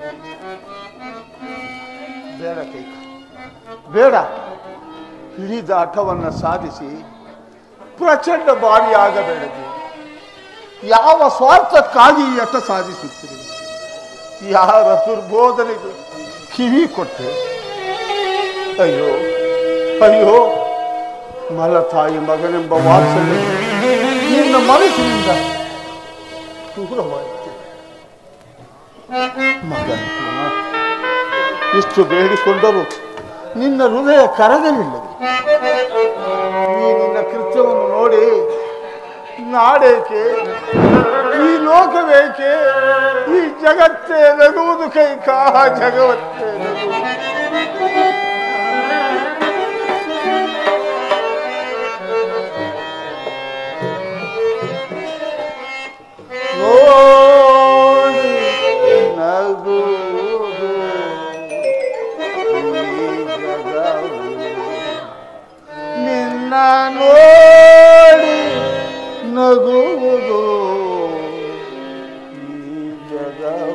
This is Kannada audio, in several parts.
ಬೇಡ ಕೈಕ ಬೇಡ ಹಿಡಿದ ಹಠವನ್ನು ಸಾಧಿಸಿ ಪ್ರಚಂಡ ಭಾರಿಯಾಗಬೇಡದು ಯಾವ ಸ್ವಾರ್ಥಕ್ಕಾಗಿ ಈ ಹಠ ಸಾಧಿಸುತ್ತೀರಿ ಯಾರ ದುರ್ಬೋಧನೆಗೆ ಕಿವಿ ಕೊಟ್ಟೆ ಅಯ್ಯೋ ಅಯ್ಯೋ ಮಲತಾಯಿ ಮಗನೆಂಬ ವಾತ್ಸಲ್ಯ ನಿನ್ನ ಮನಸ್ಸಿನಿಂದ ದೂರವಾಯಿತು ಮಗನ ಇಷ್ಟು ಬೇಡಿಕೊಂಡರೂ ನಿನ್ನ ಹೃದಯ ಕರಗಲಿಲ್ಲ ಈ ನಿನ್ನ ಕೃತ್ಯವನ್ನು ನೋಡಿ ನಾಡೇಕೆ ಈ ಲೋಕವೇಕೆ ಈ ಜಗತ್ತೇ ನಗುವುದು ಕೈ ಕಾ ಜಗವತ್ತೇ ನಗುವುದು ನೋಡಿ ನಗುವುದು ಈ ಜಗವು. ನಿನ್ನ ನೋಡಿ ನಗುವುದು ಈ ಜಗವು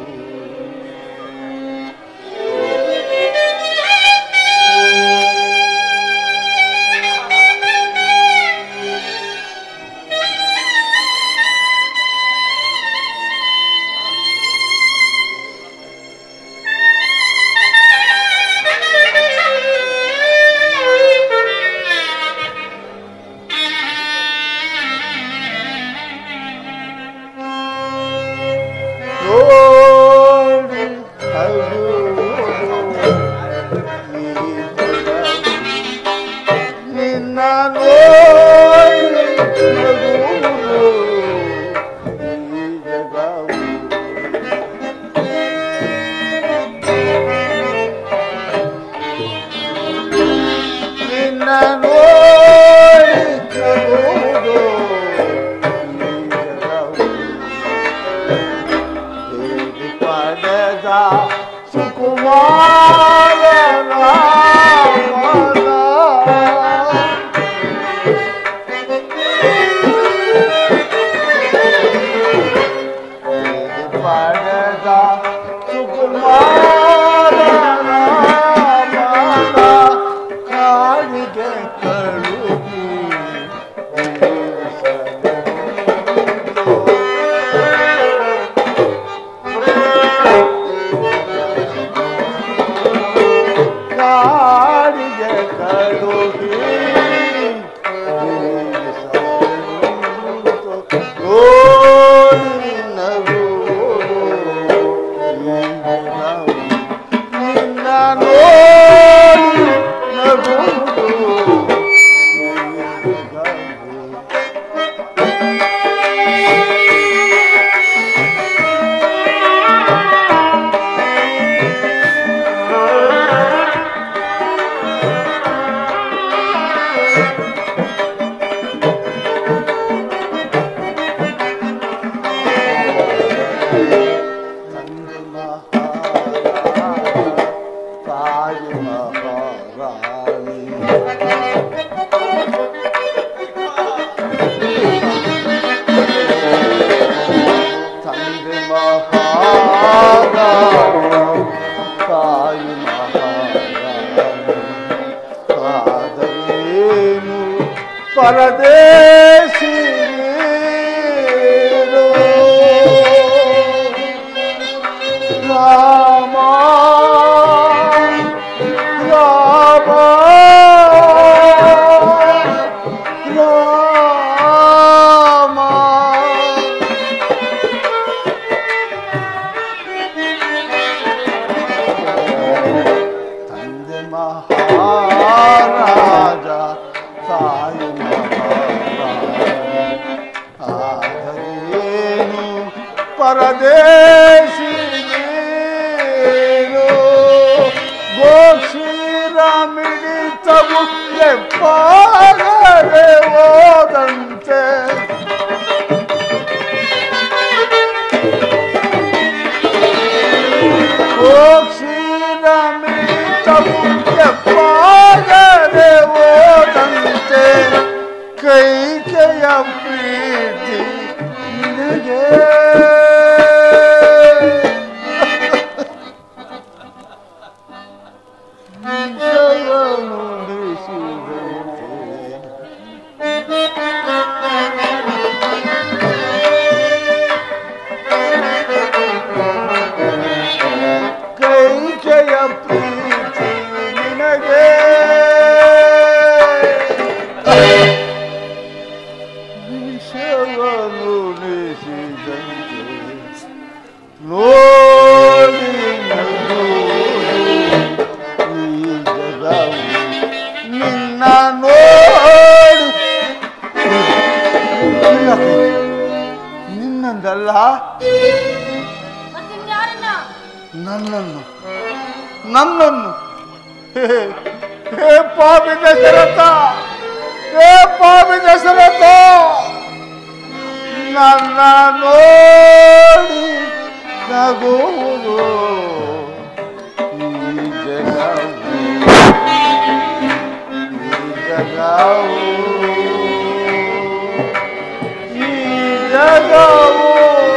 ನೋಡಿ ನಗುವುದು ಈ ಜಗವು. ನಿನ್ನ ನೋಡಿ ನಗುವುದು ಈ ಜಗವು. ನಿನ್ನ ನೋಡಿ ನಗುವುದು ಈ ಜಗವು. ದೇವಿ ಪಡೆದ ಸುಕುಮಾರ ರಾಮನ. ದೇವಿ ಪಡೆದ ಸುಕುಮಾರ ರಾಮನ ಕಾಡಿಗೆ ಕಳುಹಿ ಕಾಡಿಗೆ ಕಳುಹಿ ಓಡಿ ನಗುವುದು ಈ ಜಗವು. ನಿನ್ನ ನೋಡಿ ನಗುವುದು ಈ ಜಗವು. ತಂದೆ ಮಹಾರಾಜ ತಾಯಿ ಮಹಾರಾಣಿ ತಂದೆ ಮಹಾರಾಜ ತಾಯಿ ಮಹಾರಾಣಿ ಆದರೇನು ಪರದೇಶಿ ರಾಮ ರಾಮ ರಾಮ ತಂದೆ ಮಹಾರಾಜ ತಾಯಿ ಮಹಾರಾಜ ಆದರೇನು ಪರದೇಶಿ ನೀನು ಗೋಕ್ಷೀರ ಮಿಡಿತವು ಎಪ್ಪಾಗದೆ ಹೋದಂತೆ ಗೋಕ್ಷೀರ ಮಿಡಿತವು ಎಪ್ಪಾಗದೆ ಹೋದಂತೆ ಕೈಕೆಯ ಪ್ರೀತಿ ನಿನಗೆ ನನ್ನನ್ನು ನನ್ನನ್ನು ಹೇ ಹೇ ಪಾಪಿ ದಶರಥ ಹೇ ಪಾಪಿ ದಶರಥ ನನ್ನ ನೋಡಿ ನಗುವುದು ಈ ಜಗವು ಈ ಜಗವು ಈ ಜಗವು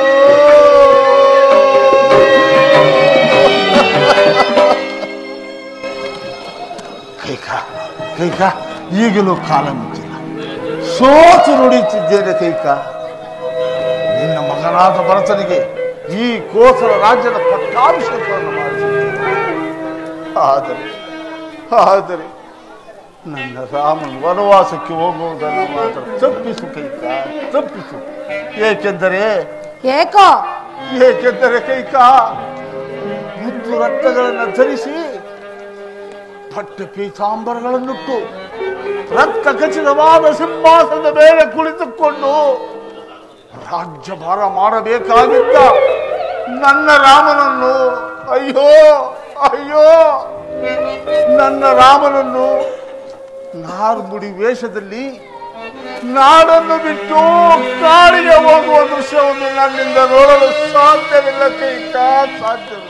ಕೈಕ ಕೈಕ ಈಗಲೂ ಕಾಲ ಮುಚ್ಚಿಲ್ಲ ಸೋತು ನುಡಿಯುತ್ತಿದ್ದೇನೆ ಕೈಕ ನಿನ್ನ ಮಗನಾದ ಭರತನಿಗೆ ಈ ಕೋಸಲ ರಾಜ್ಯದ ಪಟ್ಟಾಭಿಷೇಕವನ್ನು ಮಾಡಿಸುತ್ತೇನೆ ಆದರೆ ಆದರೆ ನನ್ನ ರಾಮನು ವನವಾಸಕ್ಕೆ ಹೋಗುವುದನ್ನು ಮಾತ್ರ ತಪ್ಪಿಸು ಕೈಕ ತಪ್ಪಿಸು ಏಕೆಂದರೆ ಏಕೋ ಏಕೆಂದರೆ ಕೈಕ ಮುತ್ತು ರಕ್ತಗಳನ್ನು ಧರಿಸಿ ಪಟ್ಟ ಪೀತಾಂಬರಗಳನ್ನುಟ್ಟು ರಕ್ತ ಖಚಿತವಾದ ಸಿಂಹಾಸನದ ಮೇಲೆ ಕುಳಿತುಕೊಂಡು ರಾಜ್ಯಭಾರ ಮಾಡಬೇಕಾಗಿದ್ದ ನನ್ನ ರಾಮನನ್ನು ಅಯ್ಯೋ ಅಯ್ಯೋ ನನ್ನ ರಾಮನನ್ನು ನಾರ್ಮುಡಿ ವೇಷದಲ್ಲಿ ನಾಡನ್ನು ಬಿಟ್ಟು ಕಾಡಿಗೆ ಹೋಗುವ ದೃಶ್ಯವನ್ನು ನನ್ನಿಂದ ನೋಡಲು ಸಾಧ್ಯವಿಲ್ಲ ಕೈಕ ಸಾಧ್ಯವಿಲ್ಲ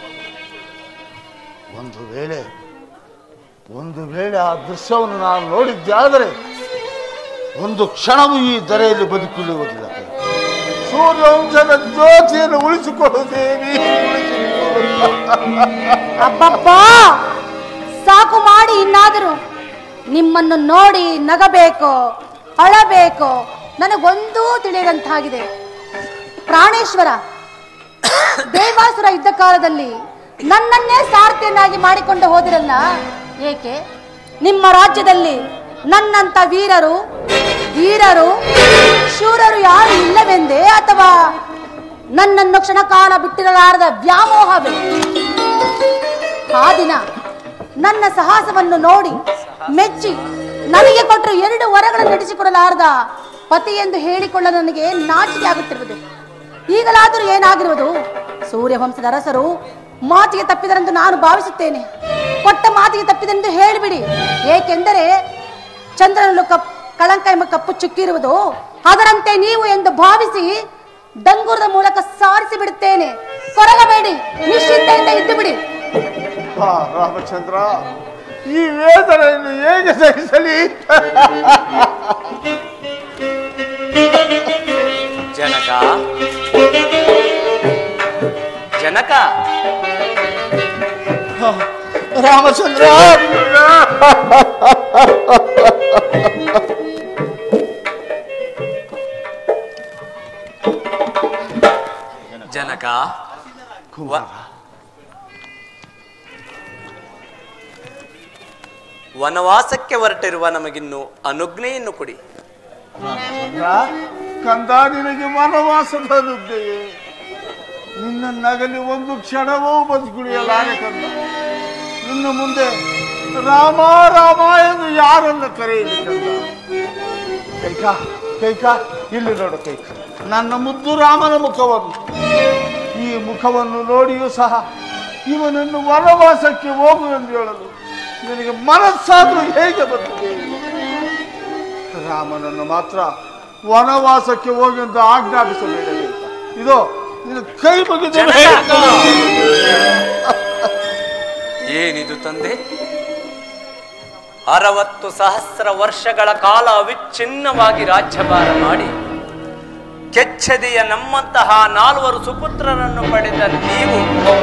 ಒಂದು ವೇಳೆ ಒಂದು ವೇಳೆ ಆ ದೃಶ್ಯವನ್ನು ನಾನು ನೋಡಿದ್ದೆ ಆದರೆ ಒಂದು ಕ್ಷಣವೂ ಈ ಧರೆಯಲ್ಲಿ ಬದುಕುಳಿಯುವುದಿಲ್ಲ ಕೈ ಸೂರ್ಯವಂಶದ ಜ್ಯೋತಿಯನ್ನು ಉಳಿಸಿಕೊಳ್ಳುತ್ತೇನೆ ಅಬ್ಬಬ್ಬ ಸಾಕು ಮಾಡಿ ಇನ್ನಾದರೂ ನಿಮ್ಮನ್ನು ನೋಡಿ ನಗಬೇಕೋ ಅಳಬೇಕೋ ನನಗೊಂದೂ ತಿಳಿಯದಂತಾಗಿದೆ ಪ್ರಾಣೇಶ್ವರ ದೇವಾಸುರ ಯುದ್ಧ ಕಾಲದಲ್ಲಿ ನನ್ನನ್ನೇ ಸಾರಥಿಯನ್ನಾಗಿ ಮಾಡಿಕೊಂಡು ಹೋದಿರಲ್ಲ ಏಕೆ ನಿಮ್ಮ ರಾಜ್ಯದಲ್ಲಿ ನನ್ನಂತ ವೀರರು ವೀರರು ಶೂರರು ಯಾರು ಇಲ್ಲವೆಂದೇ ಅಥವಾ ನನ್ನನ್ನು ಕ್ಷಣಕಾಲ ಬಿಟ್ಟಿರಲಾರದ ವ್ಯಾಮೋಹವೇ ಆ ದಿನ ನನ್ನ ಸಾಹಸವನ್ನು ನೋಡಿ ಮೆಚ್ಚಿ ನನಗೆ ಕೊಟ್ಟರು ಎರಡು ವರಗಳನ್ನು ನಡೆಸಿಕೊಡಲಾರದ ಪತಿ ಎಂದು ಹೇಳಿಕೊಳ್ಳಲು ನನಗೆ ನಾಚಿಕೆ ಆಗುತ್ತಿರುವುದು ಈಗಲಾದರೂ ಏನಾಗಿರುವುದು ಸೂರ್ಯವಂಶದ ಅರಸರು ಮಾತಿಗೆ ತಪ್ಪಿದರೆಂದು ನಾನು ಭಾವಿಸುತ್ತೇನೆ ಕೊಟ್ಟ ಮಾತಿಗೆ ತಪ್ಪಿದೆಂದು ಹೇಳಿಬಿಡಿ ಏಕೆಂದರೆ ಚಂದ್ರನಲ್ಲೂ ಕಪ್ ಕಳಂಕ ಎಂಬ ಕಪ್ಪು ಚುಕ್ಕಿರುವುದು ಅದರಂತೆ ನೀವು ಎಂದು ಭಾವಿಸಿ ಡಂಗೂರದ ಮೂಲಕ ಸಾರಿಸಿ ಬಿಡುತ್ತೇನೆ ಕೊರಗಬೇಡಿ ನಿಶ್ಚಿಂತೆಯಿಂದ ಇದ್ದು ಬಿಡಿ ಹಾ ರಾಮಚಂದ್ರ ಈ ವೇದನೆಯನ್ನು ಹೇಗೆ ಸಹಿಸಲಿ ಜನಕ ಜನಕ ರಾಮಚಂದ್ರ ಜನಕ ಕುಮಾರ ವನವಾಸಕ್ಕೆ ಹೊರಟಿರುವ ನಮಗಿನ್ನು ಅನುಜ್ಞೆಯನ್ನು ಕೊಡಿ ರಾಮಚಂದ್ರ ಕಂದ ನಿನಗೆ ವನವಾಸದ ನುಗ್ಗೆಯೇ ನಿನ್ನ ನಗಲಿ ಒಂದು ಕ್ಷಣವೂ ಬದುಕುಳಿಯಲಾರೆ ಕಂದ ಇನ್ನು ಮುಂದೆ ರಾಮ ರಾಮ ಎಂದು ಯಾರನ್ನ ಕರೆಯಲಿ ಕಂದ ಕೈಕ ಕೈಕ ಇಲ್ಲಿ ನೋಡು ಕೈಕ ನನ್ನ ಮುದ್ದು ರಾಮನ ಮುಖವನ್ನು ಈ ಮುಖವನ್ನು ನೋಡಿಯೂ ಸಹ ಇವನನ್ನು ವನವಾಸಕ್ಕೆ ಹೋಗು ಎಂದು ಹೇಳಲು ನಿನಗೆ ಮನಸ್ಸಾದ್ರೂ ಹೇಗೆ ಬರ್ತದೆ ರಾಮನನ್ನು ಮಾತ್ರ ವನವಾಸಕ್ಕೆ ಹೋಗಿ ಎಂದು ಆಜ್ಞಾಪಿಸಬೇಡ ಇದು ನಿನ್ನ ಕೈ ಮುಗಿದು ಜನಕ! ಹೇಳ್ತಾ. ಏನಿದು ತಂದೆ ಅರವತ್ತು ಸಹಸ್ರ ವರ್ಷಗಳ ಕಾಲ ಅವಿಚ್ಛಿನ್ನವಾಗಿ ರಾಜ್ಯಭಾರ ಮಾಡಿ ಕೆಚ್ಚದೆಯ ನಮ್ಮಂತಹ ನಾಲ್ವರು ಸುಪುತ್ರರನ್ನು ಪಡೆದ ನೀವು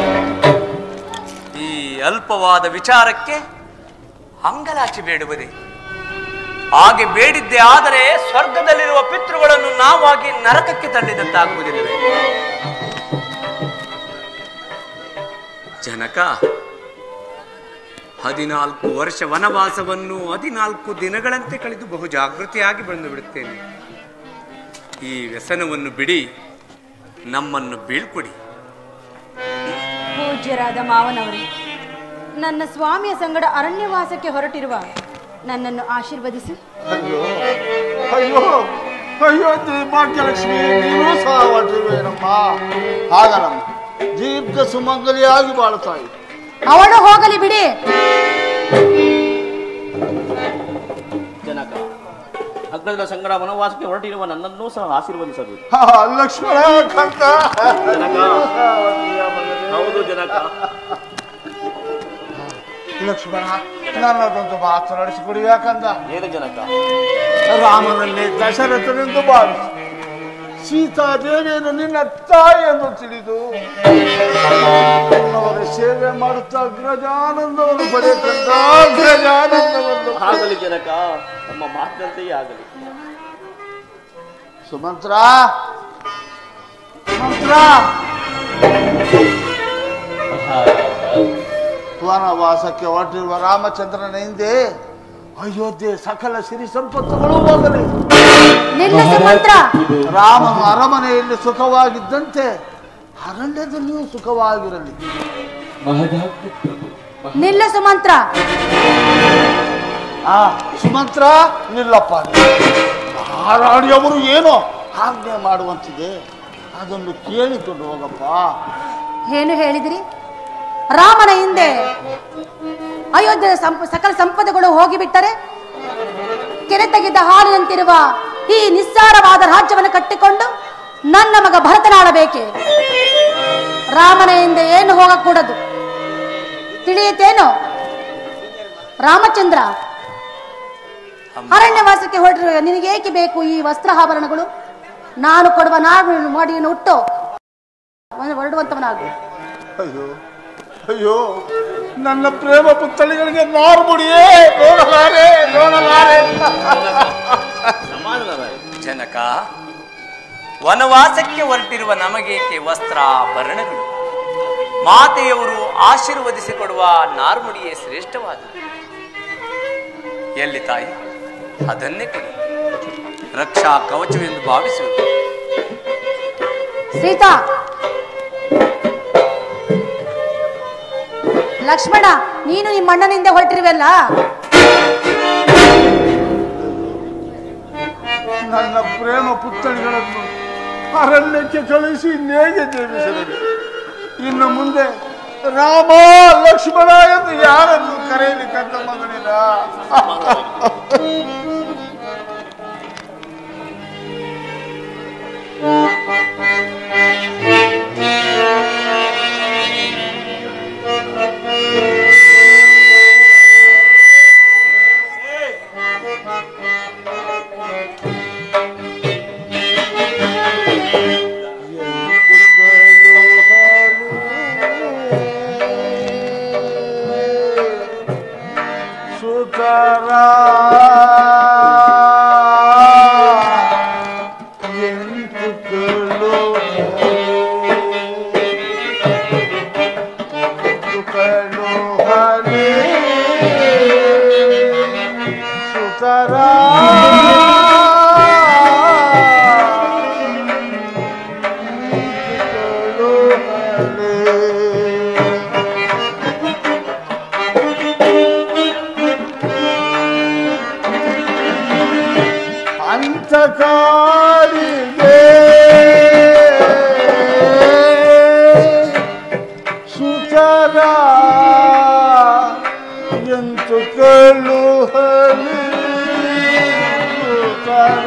ಈ ಅಲ್ಪವಾದ ವಿಚಾರಕ್ಕೆ ಅಂಗಲಾಚಿ ಬೇಡುವುದೇ ಹಾಗೆ ಬೇಡಿದ್ದೆ ಆದರೆ ಸ್ವರ್ಗದಲ್ಲಿರುವ ಪಿತೃಗಳನ್ನು ನಾವಾಗಿ ನರಕಕ್ಕೆ ತಳ್ಳಿದಂತಾಗುವುದಿಲ್ಲವೇ ಜನಕ ಹದಿನಾಲ್ಕು ವರ್ಷ ವನವಾಸವನ್ನು ಹದಿನಾಲ್ಕು ದಿನಗಳಂತೆ ಕಳೆದು ಬಹು ಜಾಗೃತಿಯಾಗಿ ಬಂದು ಬಿಡುತ್ತೇನೆ ಈ ವ್ಯಸನವನ್ನು ಬಿಡಿ ನಮ್ಮನ್ನು ಬೀಳ್ಕೊಡಿ ಪೂಜ್ಯರಾದ ಮಾವನವರೇ ನನ್ನ ಸ್ವಾಮಿಯ ಸಂಗಡ ಅರಣ್ಯವಾಸಕ್ಕೆ ಹೊರಟಿರುವ ನನ್ನನ್ನು ಆಶೀರ್ವದಿಸಿ ಅಯ್ಯೋ ಅಯ್ಯೋ ಅಯ್ಯೋ ಭಾಗ್ಯಲಕ್ಷ್ಮಿ ನೀನು ಸಹ ಹೊರಟಿರುವೇನಮ್ಮ ಹಾಗಲ್ಲಮ್ಮ ದೀರ್ಘ ಸುಮಂಗಲಿಯಾಗಿ ಬಾಳ್ತಾ ಇರು ಅವಳು ಹೋಗಲಿ ಬಿಡಿ ಜನಕ ಅಗ್ರಜನ ಸಂಗಡ ವನವಾಸಕ್ಕೆ ಹೊರಟಿರುವ ನನ್ನನ್ನೂ ಸಹ ಆಶೀರ್ವದಿಸಬೇಕು ಹಾ, ಲಕ್ಷ್ಮಣ ಕಂತ ಜನಕ ಹೌದು ಜನಕ ಲಕ್ಷ್ಮಣ ನನ್ನದೊಂದು ಮಾತು ನಡೆಸಿಕೊಡಿ ಯಾಕಂದ ಏನು ಜನಕ ರಾಮನನ್ನೇ ದಶರಥನೆಂದು ಭಾವಿಸಿ ಸೀತಾದೇವಿಯನ್ನು ನಿನ್ನ ತಾಯಿ ಎಂದು ತಿಳಿದು ಅವರ ಸೇವೆ ಮಾಡುತ್ತಾ ಅಗ್ರಜಾನಂದವನ್ನು ಪಡೆಯಕಂದ ಅಗ್ರಜಾನಂದವನ್ನು ಆಗಲಿ ಜನಕ ನಮ್ಮ ಮಾತಿನಂತೆಯೇ ಆಗಲಿ ಸುಮಂತ್ರ ಸುಮಂತ್ರ ವನವಾಸಕ್ಕೆ ಹೊರಟಿರುವ ರಾಮಚಂದ್ರನ ಹಿಂದೆ ಅಯೋಧ್ಯೆ ಸಕಲ ಸಿರಿ ಸಂಪತ್ತುಗಳು ಹೋಗಲಿ ನಿನ್ನ ಸುಮಂತ್ರ ರಾಮನು ಅರಮನೆಯಲ್ಲಿ ಸುಖವಾಗಿದ್ದಂತೆ ಅರಣ್ಯದಲ್ಲಿಯೂ ಸುಖವಾಗಿರಲಿ ನಿಲ್ಲ ಸುಮಂತ್ರ ಆ ಸುಮಂತ್ರ ನಿಲ್ಲಪ್ಪ ನಾರಾಣಿಯವರು ಏನೋ ಆಜ್ಞೆ ಮಾಡುವಂತಿದೆ ಅದನ್ನು ಕೇಳಿಕೊಂಡು ಹೋಗಪ್ಪ ಏನು ಹೇಳಿದಿರಿ ರಾಮನ ಹಿಂದೆ ಅಯೋಧ್ಯೆಯ ಸಂಪ ಸಕಲ ಸಂಪದಗಳು ಹೋಗಿಬಿಟ್ಟರೆ ಕೆರೆ ತೆಗೆದ ಹಾಲಿನಂತಿರುವ ಈ ನಿಸ್ಸಾರವಾದ ರಾಜ್ಯವನ್ನು ಕಟ್ಟಿಕೊಂಡು ನನ್ನ ಮಗ ಭರತನಾಡಬೇಕೆ ರಾಮನ ಹಿಂದೆ ಏನು ಹೋಗಕೂಡದು ತಿಳಿಯಿತೇನು ರಾಮಚಂದ್ರ ಅರಣ್ಯವಾಸಕ್ಕೆ ಹೊರಟಿರುವ ನಿನಗೆ ಏಕೆ ಬೇಕು ಈ ವಸ್ತ್ರಾಭರಣಗಳು ನಾನು ಕೊಡುವ ನಾಡು ಮಾಡಿ ಹುಟ್ಟು ಹೊರಡುವಂತವನಾಗು ಅಯ್ಯೋ ಅಯ್ಯೋ ನನ್ನ ಪ್ರೇಮ ಪುತ್ಥಳಿಗಳಿಗೆ ನಾರ್ಮುಡಿಯೇ ನೋಡಲಾರೆ ನೋಡಲಾರೆ ಸಮಾಧಾನರಾಯ ಜನಕ ವನವಾಸಕ್ಕೆ ಹೊರಟಿರುವ ನಮಗೇಕೆ ವಸ್ತ್ರಾಭರಣಗಳು ಮಾತೆಯವರು ಆಶೀರ್ವದಿಸಿಕೊಡುವ ನಾರ್ಮುಡಿಯೇ ಶ್ರೇಷ್ಠವಾದುದು ಎಲ್ಲಿ ತಾಯಿ ಅದನ್ನೇ ಕೊಡಿ ರಕ್ಷಾ ಕವಚವೆಂದು ಭಾವಿಸುವುದು ಸೀತಾ ಲಕ್ಷ್ಮಣ ನೀನು ನಿಮ್ಮ ಅಣ್ಣನಿಂದ ಹೊರಟಿರುವಲ್ಲ ನನ್ನ ಪ್ರೇಮ ಪುತ್ಥಳಿಗಳನ್ನು ಅರಣ್ಯಕ್ಕೆ ಕಳಿಸಿ ನೇಗೆ ಜೀವಿಸಿದರು ಇನ್ನು ಮುಂದೆ ರಾಮ ಲಕ್ಷ್ಮಣ ಎಂದು ಯಾರನ್ನು ಕರೆಯಲಿ ಕಂದ ಮಗನಿನ ಸುತರ ಎಂಟುಗಳು ಎಂಟುಗಳು ಹರಿ ಸುತರ ಎಂಟುಗಳು ಹರಿ ಅಂತಕಾರಿಗೆ ಸುತರ ಎಂತು ಕಳುಹಲಿ ಸುತರ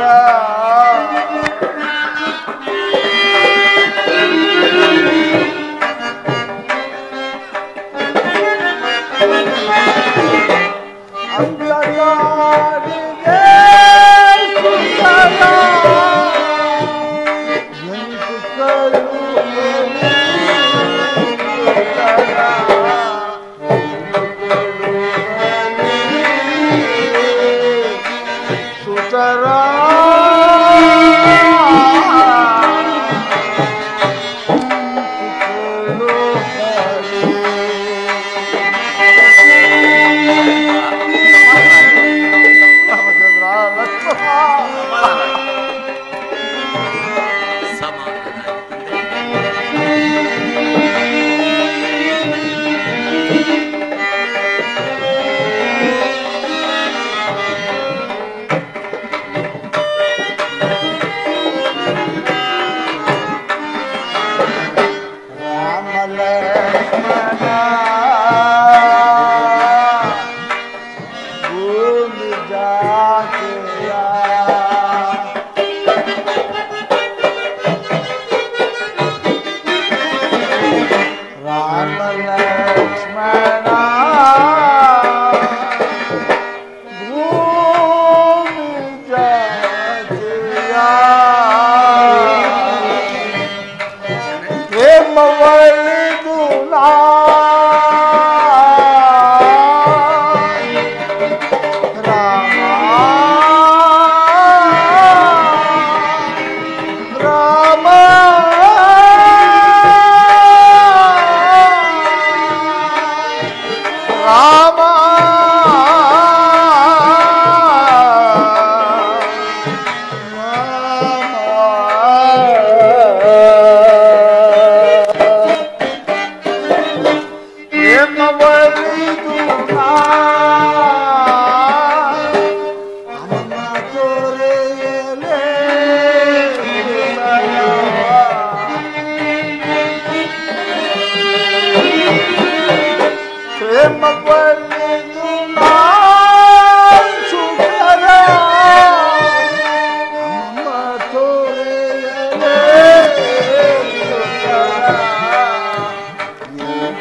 ಅಂತಕಾರಿಗೆ ಸುತರ ಎಂತು ಕಳುಹಲಿ ಸುತರ ಸುತರ भूल जाके यार राम लक्ष्मण भूल जाके यार प्रेम वली दुला राम राम ಪ್ರೇಮ ಬಲಿದುನಾ ಅಮ್ಮ ತೋರೆಯಲೇ ಪ್ರೇಮ ಬಲಿದುನಾ ಸುಖರ ಅಮ್ಮ ತೋರೆಯಲೇ ಸುಖರ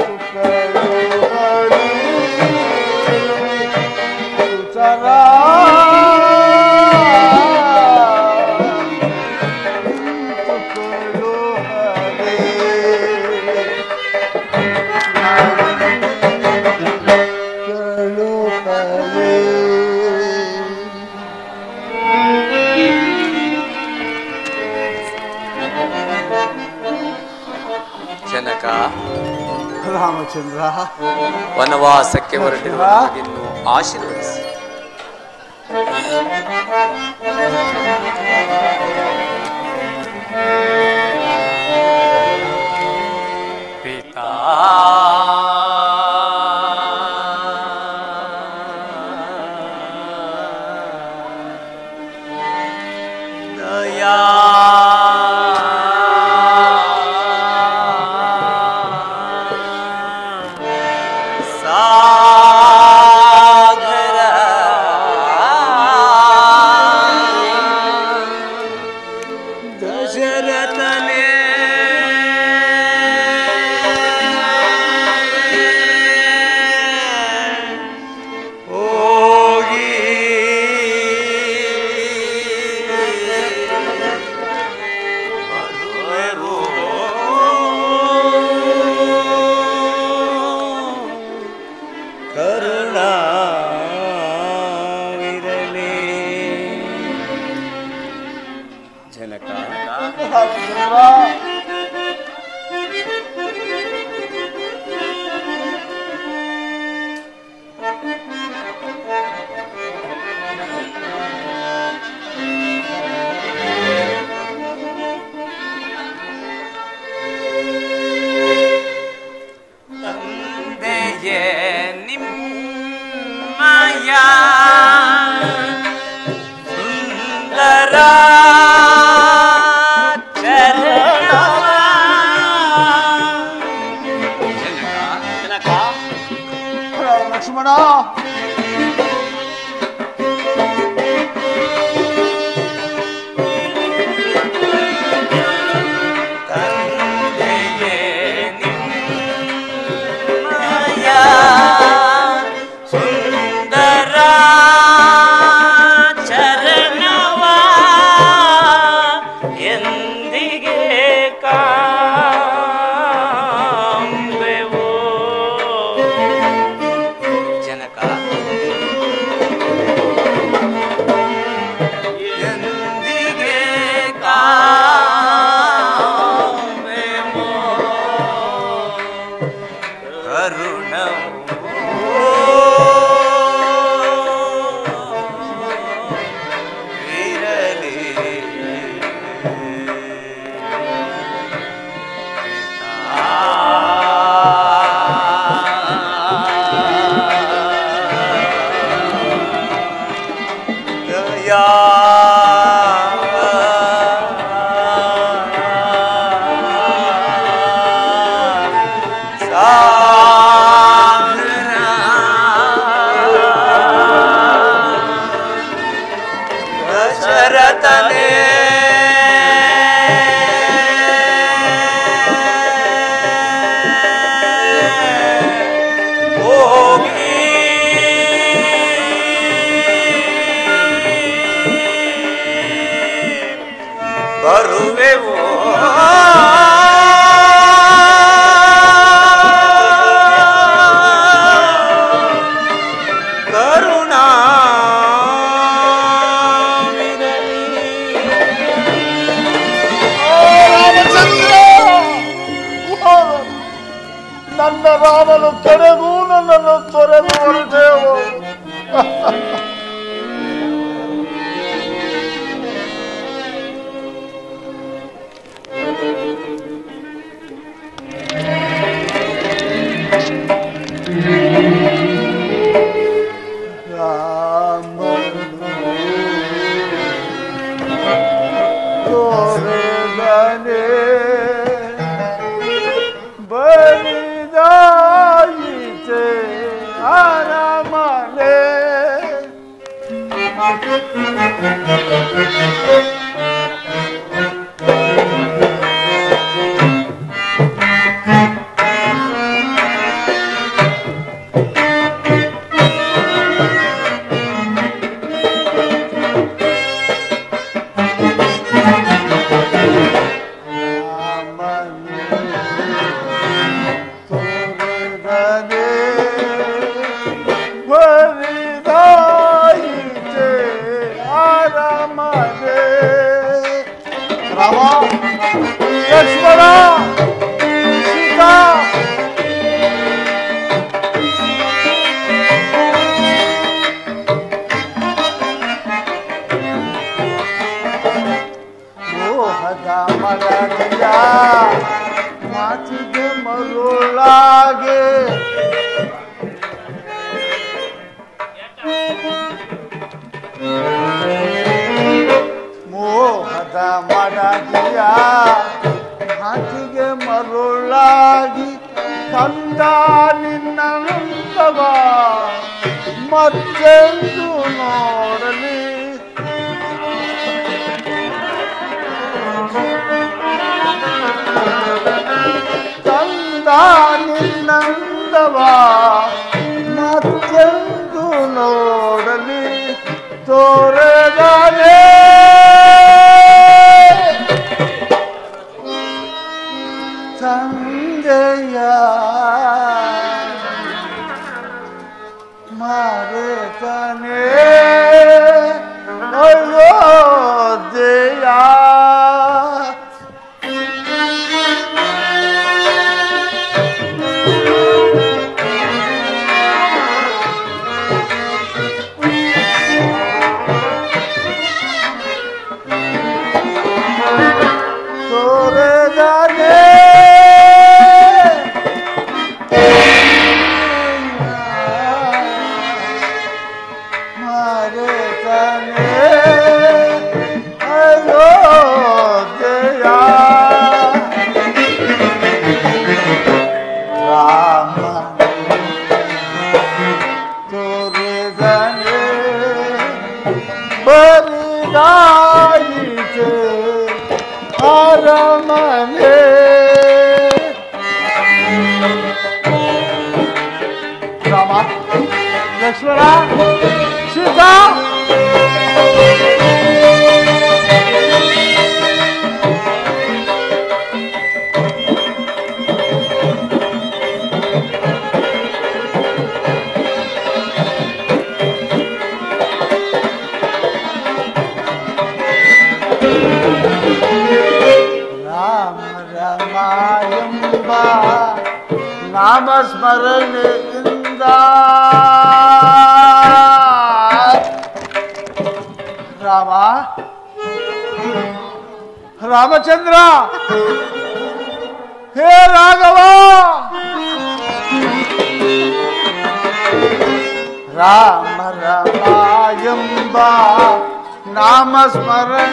ಜನಕ ರಾಮಚಂದ್ರ ವನವಾಸಕ್ಕೆ ಹೊರಟಿರುವ ನಮಗಿನ್ನು ಆಶೀರ್ವದಿಸಿ ಪಿತಾ ದಯಾ ಸಾಗರ ದಶರಥನೇ ಹೋಗಿ ಬರುವರು ಕರುಣಾವಿರಲಿ ಜನಕ ರಾಮಚಂದ್ರ ತಂದೆಯೇ ನಿಮ್ಮಯ ಸುಂದರ ಚರಣವ ಜನಕ ಲಕ್ಷ್ಮಣ ತಂದೆಯೇ ನಿಮ್ಮಯ ಸುಂದರ ಚರಣವ ಎಂದಿಗೆ ಕಾಂಬೆವೋ ಜನಕ ಎಂದಿಗೆ ಕಾಮೆಮೋ ಕರುಣವು ಇರಲಿ ದಯಾ ದಶರಥನೇ ಹೋಗಿ ಬರುವೆವೋ ನನ್ನ ರಾಮನು ಕಡೆಗೂ ನನ್ನನ್ನು ತೊರೆದು ಹೊರಟೇವು ತೋರದನೆ ಬರಿದಾಯಿತೆ ಅರಮನೆ ತೋರದನೆ ಬರಿದಾಯಿತೆ ಅರಮನೆ ರಾಮ ಲಕ್ಷ್ಮಣ ಸೀತಾ ಮೋಹದ ಮರಳಿಯ ಮಾತಿಗೆ ಮರುಳಾಗೆ ಮೋಹದ ಮಡದಿಯ ಮಾತಿಗೆ ಮರುಳಾಗಿ ಕಂದ ನಿನ್ನಂತವ ಮತ್ತೆಂದು ನೋಡಲಿ ಕಂದ ನಿನ್ನಂದವ ಮತ್ತೆಂದು ನೋಡಲಿ ತೋರದಾನೆ ತಂದೆಯ ಮಾರೇತನೇ ಅಯೋಧ್ಯೆಯ ತೋರದಾನೆ ಮಾರೇತನೆ ಅಯೋಧ್ಯೆಯ ರಾಮ ತೋರಿದನೆ ಬರಿದಾಯಿತೆ ಅರಮನೆ ರಾಮ ಲಕ್ಷ್ಮಣ ಸೀತಾ ರಾಮ ರಮ ಎಂಬ ನಾಮಸ್ಮರಣೆಯಿಂದ ರಾಮ ರಾಮಚಂದ್ರ ಹೇ ರಾಘವ ರಾಮ ರಮ ಎಂಬ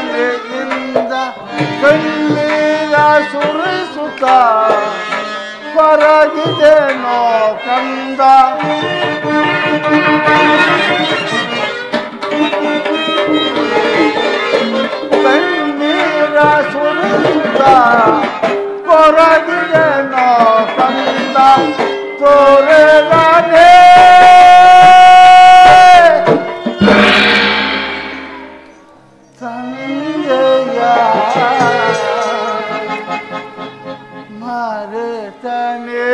ನಾಮಸ್ಮರಣೆಯಿಂದ ಕಣ್ಣೀರ ಸುರಿಸುತ್ತ ಕೊರಗಿದೇನೋ ಕಂದ ಕಣ್ಣೀರ ಸುರಿಸುತ್ತ ಕೊರಗಿದೇನೋ ಕಂದ ತೋರೆದಾನೆ ಸಂಜಯ ಮರೆತನೆ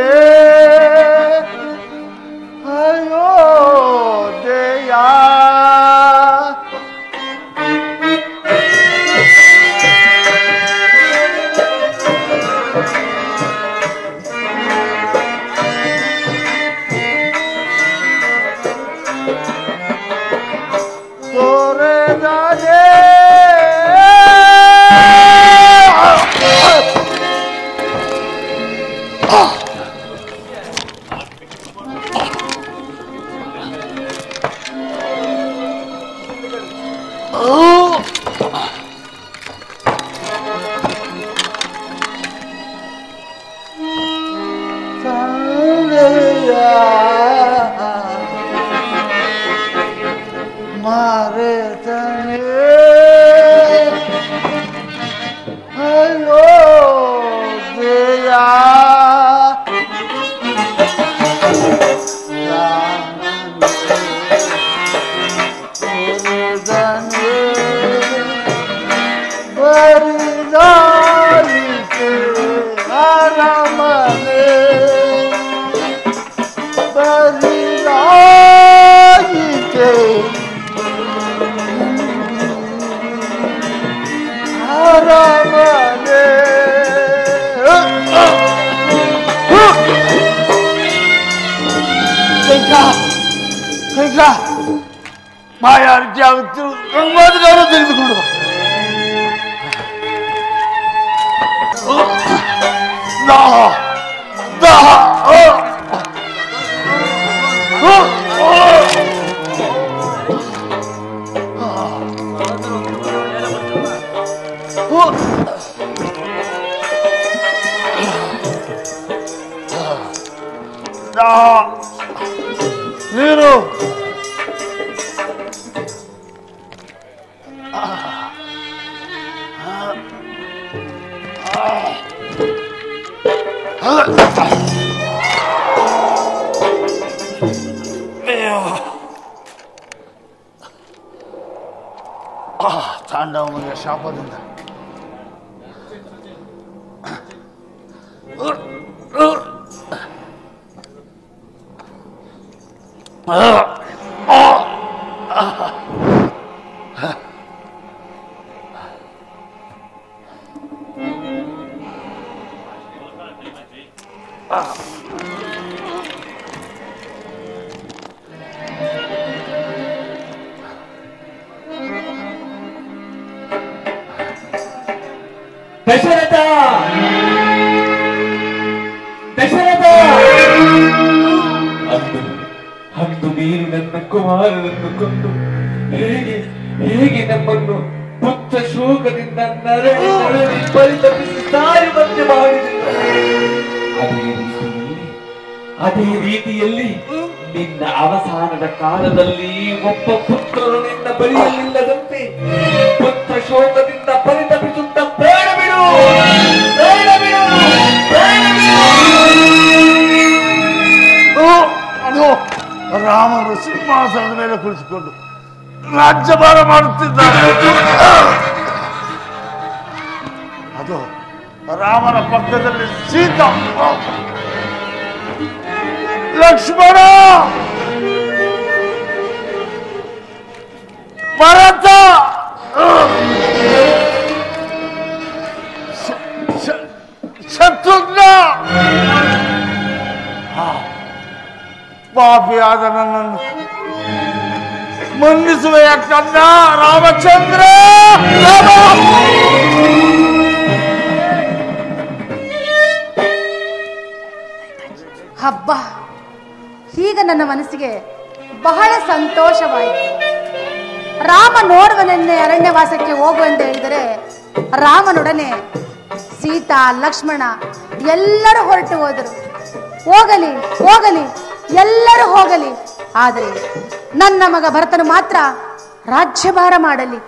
ಅಯೋಧ್ಯೆಯ ತೋರೆದಾನೆ ಮಾರೇತನೆ ಅಯ್ಯೋ ದೇಯ ಬರಿದಾಯಿತೆ ಅರಮನೆ ಬರಿದಾಯಿತೆ ಅರಮನೆ ಕೈಕ ಕೈಕ ಮಾಯಾರಿಕೆ ಆಗುತ್ತಿರು ಗಂಗಾಧರ ತೆಗೆದುಕೊಂಡು ಬಾ. ದಾಹ ದಾಹ ಆ. ಆ, ಆ. ದಾಹ ನೀರು ತಾಂಡವನಿಗೆ ಶಾಪದಿಂದ ದಶರಥ ದಶರಥ ಅಂದು ಅಂದು ನೀನು ನನ್ನ ಕುಮಾರನನ್ನು ಕೊಂದು ಹೇಗೆ ಹೇಗೆ ನಮ್ಮನ್ನು ಪುತ್ರ ಶೋಕದಿಂದ ನರಳಿ ನರಳಿ ಪರಿತಪಿಸಿ ಸಾಯುವಂತೆ ಮಾಡಿದೆ ಅದೇ ರೀತಿಯಲ್ಲಿ ಅದೇ ರೀತಿಯಲ್ಲಿ ನಿನ್ನ ಅವಸಾನದ ಕಾಲದಲ್ಲಿ ಒಬ್ಬ ಪುತ್ರನು ನಿನ್ನ ಬಳಿಯಲ್ಲಿಲ್ಲದಂತೆ ಪುತ್ರ ಶೋಕದಿಂದ ಪರಿತಪಿಸುತ್ತ ಬೇಡ ಬಿಡು ಬೇಡ ಬಿಡು ಬೇಡ ಬಿಡು ಓ, ಅದು ರಾಮನು ಸಿಂಹಾಸನದ ಮೇಲೆ ಕುಳಿತುಕೊಂಡು ರಾಜ್ಯಭಾರ ಮಾಡುತ್ತಿದ್ದಾನೆ ಅದು ರಾಮನ ಪಕ್ಕದಲ್ಲಿ ಸೀತಾ ಲಕ್ಷ್ಮಣ ಭರತ ಶ- ಶ- ಶತ್ರುಘ್ನ ಪಾಪಿಯಾದ ನನ್ನನ್ನು ಮನ್ನಿಸುವೆಯ ಕಂದ ರಾಮಚಂದ್ರ ರಾಮ! ಹಬ್ಬ ಈಗ ನನ್ನ ಮನಸ್ಸಿಗೆ ಬಹಳ ಸಂತೋಷವಾಯಿತು ರಾಮ ನೋಡುವನೆನ್ನೆ ಅರಣ್ಯವಾಸಕ್ಕೆ ಹೋಗು ಎಂದು ಹೇಳಿದರೆ ರಾಮನೊಡನೆ ಸೀತಾ ಲಕ್ಷ್ಮಣ ಎಲ್ಲರೂ ಹೊರಟು ಹೋದರು ಹೋಗಲಿ ಹೋಗಲಿ ಎಲ್ಲರೂ ಹೋಗಲಿ ಆದರೆ ನನ್ನ ಮಗ ಭರತನು ಮಾತ್ರ ರಾಜ್ಯಭಾರ ಮಾಡಲಿ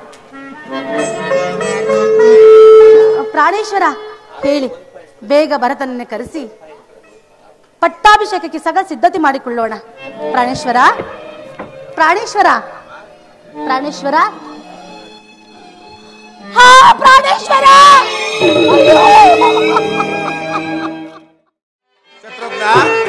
ಪ್ರಾಣೇಶ್ವರ ಹೇಳಿ ಬೇಗ ಭರತನನ್ನೇ ಕರೆಸಿ ಪಟ್ಟಾಭಿಷೇಕಕ್ಕೆ ಸಗ ಸಿದ್ಧತೆ ಮಾಡಿಕೊಳ್ಳೋಣ ಪ್ರಾಣೇಶ್ವರ ಪ್ರಾಣೇಶ್ವರ ಪ್ರಾಣೇಶ್ವರ ಹಾ ಪ್ರಾಣೇಶ್ವರ ಅಯ್ಯೋ! ಶತ್ರುಘ್ನ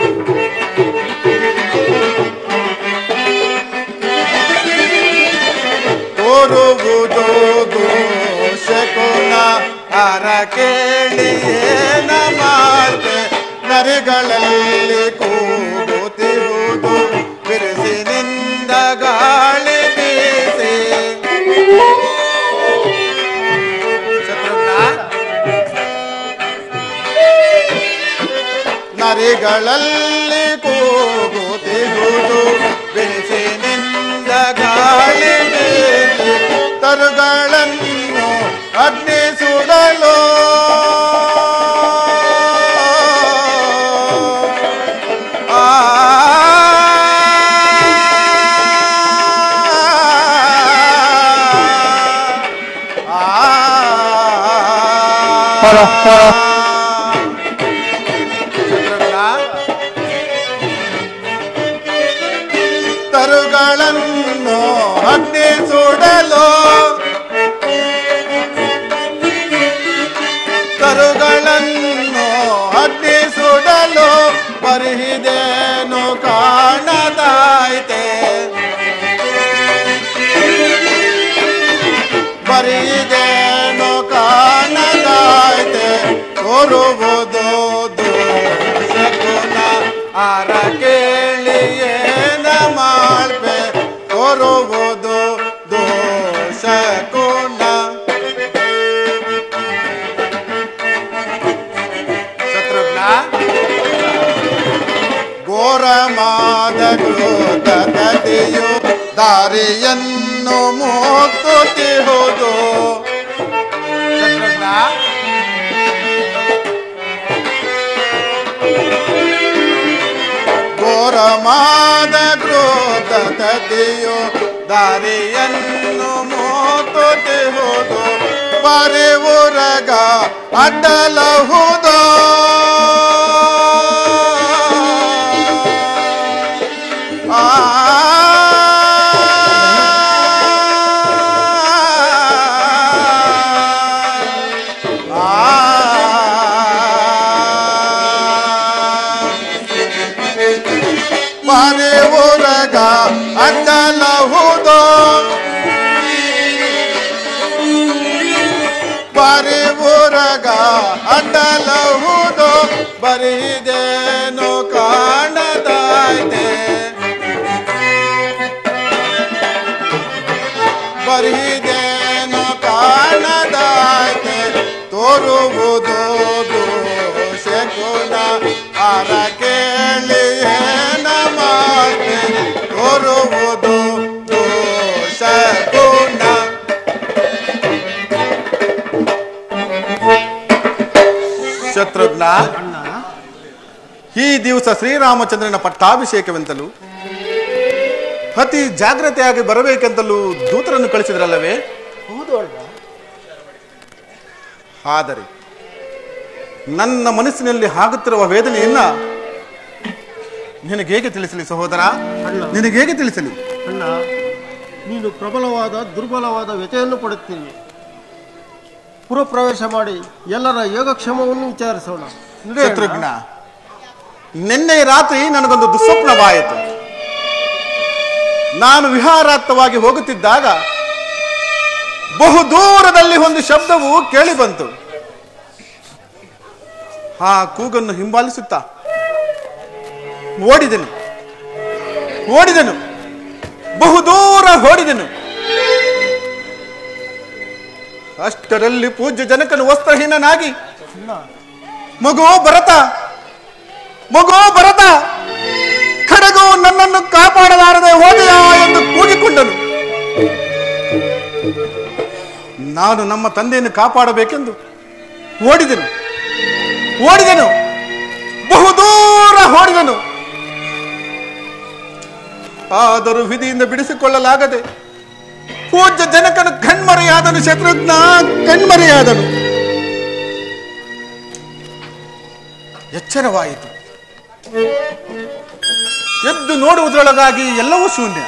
ತೋರುವುದು ದೋಷಕುಲ ಅರ ಕೇಳಿಯೇನ ಮಾತೆ ನರಿಗಳಲ್ಲಿ ಕೂಗುತ್ತಿರುವುದು ಬಿರುಸಿನಿಂದ ಗಾಳಿ ಬೀಸಿ ಶತ್ರುಘ್ನ ನರಿಗಳಲ್ಲಿ ಕೂಗುತ್ತಿರುವುದು ಬಿಸಿನಿಂದ ಗಾಳಿ ಬೀಸಿ ತರುಗಳನ್ನು ಅಗ್ನಿ ಸುಡಲು ಆ ತರುಗಳನ್ನು ಅಗ್ನಿ ಸುಡಲು ತರುಗಳನ್ನು ಅಗ್ನಿ ಸುಡಲು ಬರಿಹಿದೇನು ಕಾಣದಾಯ್ತೆ ಬರಿದೇನು ಕಾಣದಾಯ್ತೆ ತೋರುವುದು ದೋಷಗುಣ ಆರ ಕೇಳಿಯೇನ ಮಾಡ್ಬೆ ತೋರುವುದು ದೋಷಗುಣ ಶತ್ರುಘ್ನ ಘೋರಮಾದ ಕ್ರೋಧತೆಯು ದಾರಿಯನ್ನು ಮೋತುತ್ತಿಹುದು ಶತ್ರುಘ್ನ ಘೋರಮಾದ ಕ್ರೋಧತೆಯು ದಾರಿಯನ್ನು ಮೋತುತ್ತಿಹುದು ಬರೆವುರಗ ಅಡ್ಡಲಹುದೋ ಆ ಮಾರೆ ಊರಗ ಅಡ್ಡಲಹುದೋ ಬಾರಿ ಊರಗ ಅಡ್ಡಲಹುದೋ ಬರಿದೇನು ಕಾಣದಾಯ್ತೆ ಬರಿದೇನು ಕಾಣದಾಯ್ತೆ ತೋರುವುದು ದೋಷಗುಣ ಅರ ಕೇಳಿ ಏನ ಮಾತೆ ತೋರುವುದು ದೋಷಗುಣ ಶತ್ರುಘ್ನ ಈ ದಿವಸ ಶ್ರೀರಾಮಚಂದ್ರನ ಪಟ್ಟಾಭಿಷೇಕವೆಂತಲೂ ಅತಿ ಜಾಗ್ರತೆಯಾಗಿ ಬರಬೇಕೆಂತಲೂ ದೂತರನ್ನು ಕಳಿಸಿದ್ರಲ್ಲವೇ ಹೌದು ಅಣ್ಣ ಆದರೆ ನನ್ನ ಮನಸ್ಸಿನಲ್ಲಿ ಆಗುತ್ತಿರುವ ವೇದನೆಯನ್ನ ನಿನಗೆ ಹೇಗೆ ತಿಳಿಸಲಿ ಸಹೋದರ ಅಲ್ಲ. ನಿನಗೆ ಹೇಗೆ ತಿಳಿಸಲಿ ಅಣ್ಣ ನೀನು ಪ್ರಬಲವಾದ ದುರ್ಬಲವಾದ ವ್ಯಥೆಯನ್ನು ಪಡುತ್ತೀನಿ ಪುರಪ್ರವೇಶ ಮಾಡಿ ಎಲ್ಲರ ಯೋಗಕ್ಷೇಮವನ್ನು ವಿಚಾರಿಸೋಣ ನಡೆ ಅಣ್ಣ. ಶತ್ರುಘ್ನ ನಿನ್ನೆ ರಾತ್ರಿ ನನಗೊಂದು ದುಸ್ವಪ್ನವಾಯಿತು ನಾನು ವಿಹಾರಾರ್ಥವಾಗಿ ಹೋಗುತ್ತಿದ್ದಾಗ ಬಹು ದೂರದಲ್ಲಿ ಒಂದು ಶಬ್ದವು ಕೇಳಿ ಬಂತು ಆ ಕೂಗನ್ನು ಹಿಂಬಾಲಿಸುತ್ತಾ ಓಡಿದೆನು ಓಡಿದೆನು ಬಹು ದೂರ ಓಡಿದೆನು ಅಷ್ಟರಲ್ಲಿ ಪೂಜ್ಯ ಜನಕನು ವಸ್ತ್ರಹೀನನಾಗಿ ಅಣ್ಣ ಮಗು ಭರತ ಮಗು ಭರತ ಖಡಗು ನನ್ನನ್ನು ಕಾಪಾಡಲಾರದೆ ಹೋದೆಯಾ ಎಂದು ಕೂಗಿಕೊಂಡನು ನಾನು ನಮ್ಮ ತಂದೆಯನ್ನು ಕಾಪಾಡಬೇಕೆಂದು ಓಡಿದೆನು ಓಡಿದೆನು ಬಹು ದೂರ ಹೋಡಿದನು ಆದರೂ ವಿಧಿಯಿಂದ ಬಿಡಿಸಿಕೊಳ್ಳಲಾಗದೆ ಪೂಜ್ಯ ಜನಕನು ಕಣ್ಮರೆಯಾದನು ಶತ್ರುಘ್ನ ಕಣ್ಮರೆಯಾದನು ಎಚ್ಚರವಾಯಿತು ಎದ್ದು ನೋಡುವುದರೊಳಗಾಗಿ ಎಲ್ಲವೂ ಶೂನ್ಯ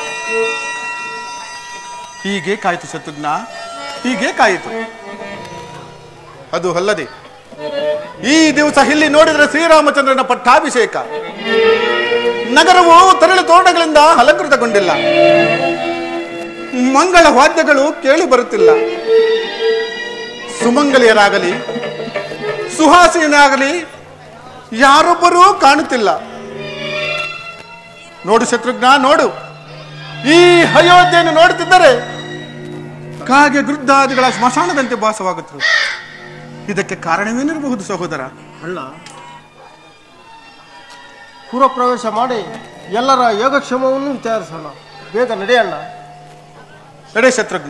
ಹೀಗೆ ಕಾಯಿತು ಶತ್ರುಘ್ನ ಹೀಗೆ ಕಾಯಿತು ಅದು ಅಲ್ಲದೆ ಈ ದಿವಸ ಇಲ್ಲಿ ನೋಡಿದರೆ ಶ್ರೀರಾಮಚಂದ್ರನ ಪಟ್ಟಾಭಿಷೇಕ ನಗರವು ತರಳು ತೋರಣಗಳಿಂದ ಅಲಂಕೃತಗೊಂಡಿಲ್ಲ ಮಂಗಳ ವಾದ್ಯಗಳು ಕೇಳಿ ಬರುತ್ತಿಲ್ಲ ಸುಮಂಗಲಿಯರಾಗಲಿ ಸುಹಾಸಿನಾಗಲಿ ಯಾರೊಬ್ಬರೂ ಕಾಣುತ್ತಿಲ್ಲ ನೋಡು ಶತ್ರುಘ್ನ ನೋಡು ಈ ಅಯೋಧ್ಯೆಯನ್ನು ನೋಡುತ್ತಿದ್ದರೆ ಕಾಗೆ ಗೃದ್ಧಾದಿಗಳ ಸ್ಮಶಾನದಂತೆ ಭಾಸವಾಗುತ್ತದೆ ಇದಕ್ಕೆ ಕಾರಣವೇನಿರಬಹುದು ಸಹೋದರ ಅಲ್ಲ ಪೂರ್ವ ಪ್ರವೇಶ ಮಾಡಿ ಎಲ್ಲರ ಯೋಗಕ್ಷೇಮವನ್ನು ವಿಚಾರಿಸೋಣ ಬೇಗ ನಡೆಯೋಣ ನಡೆ ಶತ್ರುಘ್ನ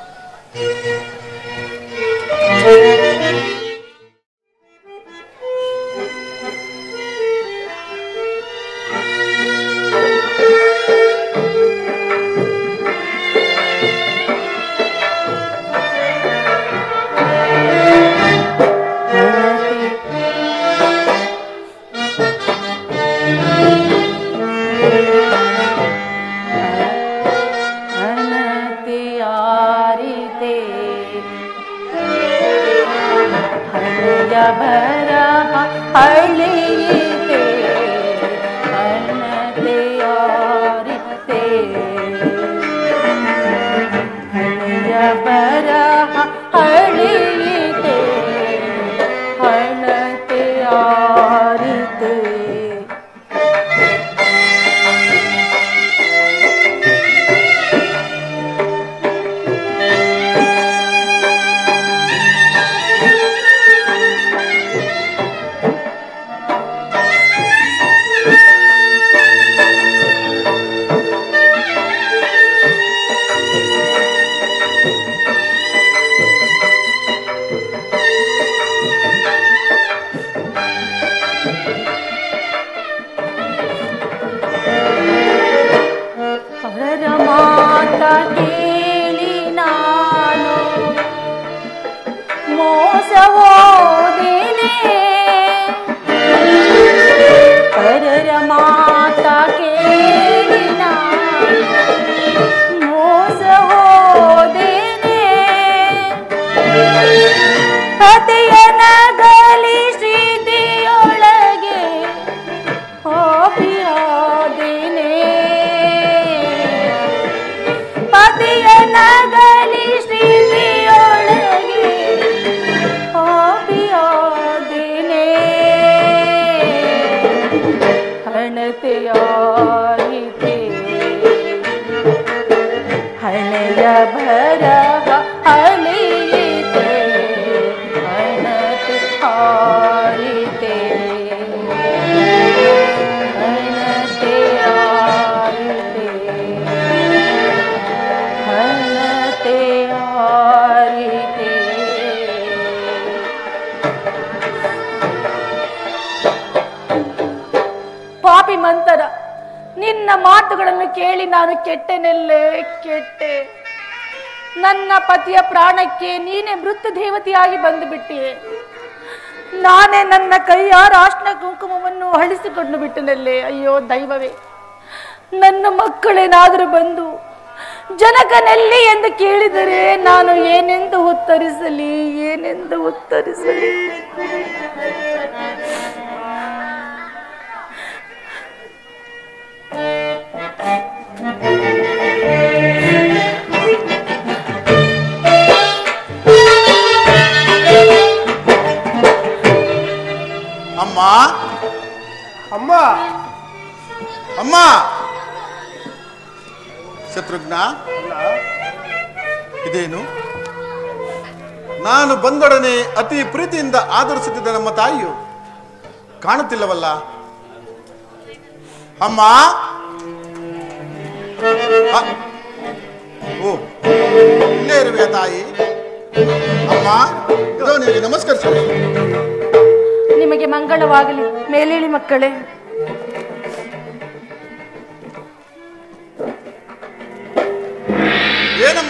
ಅನತಿಯಾರಿತೆ ಹಳೆಯ ಬರಹ ಹಳಿಯಿತೆ ಅನತಿಯಾರಿತೆ ಹಳೆಯ ಬರಹ ಹಳಿಯಿತೆ ಹಣತೆಯಾರಿತೆ ಪರರ ಮಾತ ಕೇಳಿ ನಾನು ಮೋಸವೋದಿನೇ ಪರರ ಮಾತ ಕೇಳಿ ನಾನು ಮೋಸವೋದಿನೇ ಕಥೆಯನಗಲಿ ಶ್ರೀತಿಯೊಳಗೆ ಪಾಪಿಯಾದೇನೆ ಪತಿಯ ನಗಲಿ ಶ್ರೀತಿಯೊಳಗೆ ಪಾಪಿಯಾದೇನೆ ಹಣತೆಯಾರಿತೆ ಹಣೆಯ ಭರಹ ಅಳಿಯಿತೆ ಹಣತೆ ಹಾರಿತೆ ಹಣತೆ ಆರಿತೆ ಹಣತೆ ಆರಿತೆ ಪಾಪಿ ಮಂತರ ನಿನ್ನ ಮಾತುಗಳನ್ನು ಕೇಳಿ ನಾನು ಕೆಟ್ಟೆನೆಲ್ಲೇ ಕೆಟ್ಟೆ ನನ್ನ ಪತಿಯ ಪ್ರಾಣಕ್ಕೆ ನೀನೇ ಮೃತ್ಯು ದೇವತೆಯಾಗಿ ಬಂದು ಬಿಟ್ಟಿಯೆ ನಾನೇ ನನ್ನ ಕೈಯಾರ ಅರ್ಶನ ಕುಂಕುಮವನ್ನು ಅಳಿಸಿಕೊಂಡು ಬಿಟ್ಟನಲ್ಲೇ ಅಯ್ಯೋ ದೈವವೇ ನನ್ನ ಮಕ್ಕಳೇನಾದರೂ ಬಂದು ಜನಕನಲ್ಲಿ ಎಂದು ಕೇಳಿದರೆ ನಾನು ಏನೆಂದು ಉತ್ತರಿಸಲಿ ಏನೆಂದು ಉತ್ತರಿಸಲಿ ಅಮ್ಮ ಅಮ್ಮ ಅಮ್ಮ ಶತ್ರುಘ್ನ ಇದೇನು ನಾನು ಬಂದೊಡನೆ ಅತಿ ಪ್ರೀತಿಯಿಂದ ಆದರಿಸುತ್ತಿದ್ದ ನಮ್ಮ ತಾಯಿಯು ಕಾಣುತ್ತಿಲ್ಲವಲ್ಲ ಅಮ್ಮ ಅ- ಓ ಇಲ್ಲೇ ಇರುವೆಯ ತಾಯಿ ಅಮ್ಮ ಇದೋ ನಿನಗೆ ನಮಸ್ಕರಿಸಿ ನಿಮಗೆ ಮಂಗಳವಾಗಲಿ ಮೇಲೇಳಿ ಮಕ್ಕಳೇ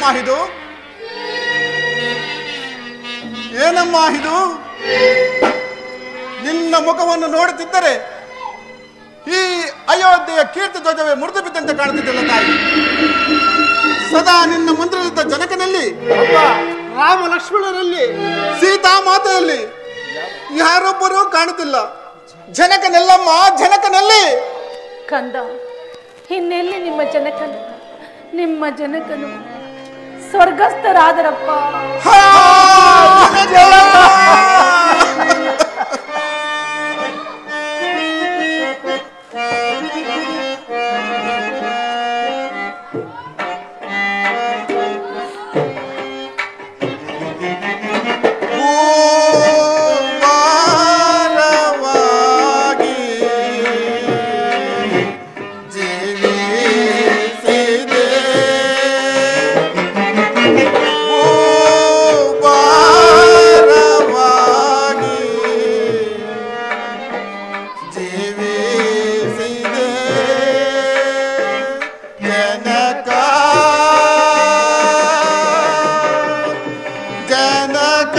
ಏನಮ್ಮ ಇದು ಏನಮ್ಮ ಇದು ನಿನ್ನ ಮುಖವನ್ನು ನೋಡುತ್ತಿದ್ದರೆ ಈ ಅಯೋಧ್ಯೆಯ ಕೀರ್ತಿ ಧ್ವಜವೇ ಮುರಿದು ಬಿದ್ದಂತೆ ಕಾಣುತ್ತಿದ್ದಲ್ಲ ತಾಯಿ ಸದಾ ನಿನ್ನ ಮಂದಿರದ ಜನಕನಲ್ಲಿ ಅಪ್ಪ ರಾಮ ಲಕ್ಷ್ಮಣರಲ್ಲಿ ಸೀತಾ ಮಾತೆಯಲ್ಲಿ ಯಾರೊಬ್ಬರೂ ಕಾಣುತ್ತಿಲ್ಲ ಜನಕನೆಲ್ಲಮ್ಮ ಜನಕನಲ್ಲಿ ಕಂದ ಇನ್ನೆಲ್ಲಿ ನಿಮ್ಮ ಜನಕನು ನಿಮ್ಮ ಜನಕನು ಸ್ವರ್ಗಸ್ಥರಾದರಪ್ಪ ಹಾ! ಭೂಭಾರವಾಗಿ ಜೀವಿಸಿದೆ ಭೂಭಾರವಾಗಿ ಜೀವಿಸಿದೆ ಜನಕ ಜನಕ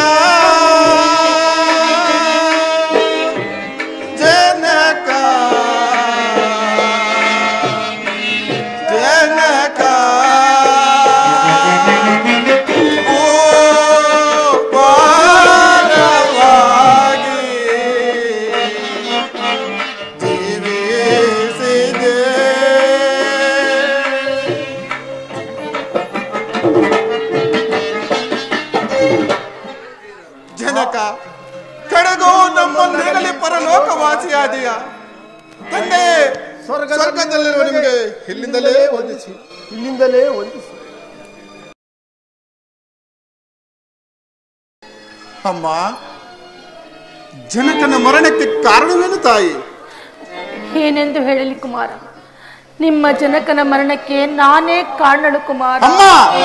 ಜನಕ ಜನಕ ಓ ಪಾರವಾಗಿ ಜೀವಿಸಿದೆ ಜನಕ ಕಡೆಗೂ ನಮ್ಮನ್ನೆಗಲಿ ಪರಲೋಕವಾಸಿಯಾದೀಯ ತಂದೆ ಸ್ವರ್ಗದಲ್ಲಿರುವ ನಿಮಗೆ ಇಲ್ಲಿಂದಲೇ ವಂದಿಸಿ ಇಲ್ಲಿಂದಲೇ ವಂದಿಸಿ ಅಮ್ಮ ಜನಕನ ಮರಣಕ್ಕೆ ಕಾರಣವೇನು ತಾಯಿ ಏನೆಂದು ಹೇಳಲಿ ಕುಮಾರ ನಿಮ್ಮ ಜನಕನ ಮರಣಕ್ಕೆ ನಾನೇ ಕಾರಣಳು ಕುಮಾರ ಅಮ್ಮ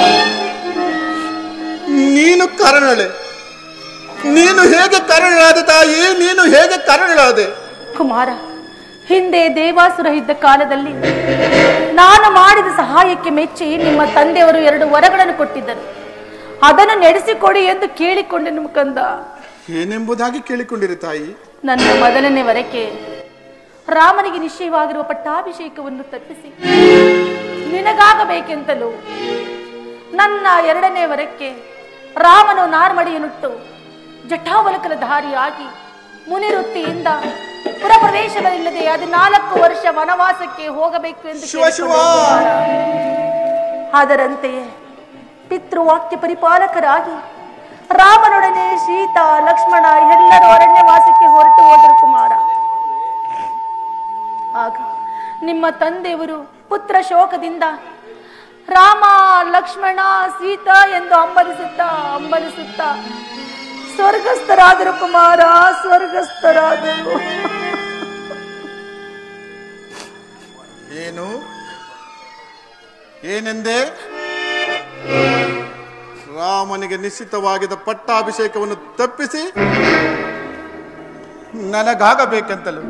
ನೀನು ಕರುಣಳೆ ನೀನು ಹೇಗೆ ಕರುಣಳಾದ ತಾಯಿ ನೀನು ಹೇಗೆ ಕರುಣಳಾದೆ ಕುಮಾರ ಹಿಂದೆ ದೇವಾಸುರ ಇದ್ದ ಕಾಲದಲ್ಲಿ ನಾನು ಮಾಡಿದ ಸಹಾಯಕ್ಕೆ ಮೆಚ್ಚಿ ನಿಮ್ಮ ತಂದೆಯವರು ಎರಡು ವರಗಳನ್ನು ಕೊಟ್ಟಿದ್ದರು ಅದನ್ನು ನಡೆಸಿಕೊಡಿ ಎಂದು ಕೇಳಿಕೊಂಡೆನು ಕಂದ ಏನೆಂಬುದಾಗಿ ಕೇಳಿಕೊಂಡಿರಿ ತಾಯಿ ನನ್ನ ಮೊದಲನೇ ವರಕ್ಕೆ ರಾಮನಿಗೆ ನಿಶ್ಚಯವಾಗಿರುವ ಪಟ್ಟಾಭಿಷೇಕವನ್ನು ತಪ್ಪಿಸಿ ನಿನಗಾಗಬೇಕೆಂತಲೂ ನನ್ನ ಎರಡನೇ ವರಕ್ಕೆ ರಾಮನು ನಾರ್ಮಡಿಯನ್ನುಟ್ಟು ಜಟಾವಲಕಲ ಧಾರಿಯಾಗಿ ಮುನಿವೃತ್ತಿಯಿಂದ ಪುರಪ್ರವೇಶಗಳಿಲ್ಲದೆ ಹದಿನಾಲ್ಕು ವರ್ಷ ವನವಾಸಕ್ಕೆ ಹೋಗಬೇಕು ಎಂದು ಶಿವ ಶಿವ! ಕೇಳಿಕೊಂಡೆ ಕುಮಾರ. ಅದರಂತೆಯೇ ಪಿತೃವಾಕ್ಯ ಪರಿಪಾಲಕರಾಗಿ ರಾಮನೊಡನೆ ಸೀತಾ ಲಕ್ಷ್ಮಣ ಎಲ್ಲರೂ ಅರಣ್ಯವಾಸಕ್ಕೆ ಹೊರಟು ಹೋದರು ಕುಮಾರ ಆಗ ನಿಮ್ಮ ತಂದೆಯವರು ಪುತ್ರ ಶೋಕದಿಂದ ರಾಮ ಲಕ್ಷ್ಮಣ ಸೀತಾ ಎಂದು ಹಂಬಲಿಸುತ್ತಾ ಹಂಬಲಿಸುತ್ತಾ ಸ್ವರ್ಗಸ್ಥರಾದರು ಕುಮಾರ ಸ್ವರ್ಗಸ್ಥರಾದರು ಏನು ಏನೆಂದೆ ರಾಮನಿಗೆ ನಿಶ್ಚಿತವಾಗಿದ್ದ ಪಟ್ಟಾಭಿಷೇಕವನ್ನು ತಪ್ಪಿಸಿ ನನಗಾಗಬೇಕೆಂತಲು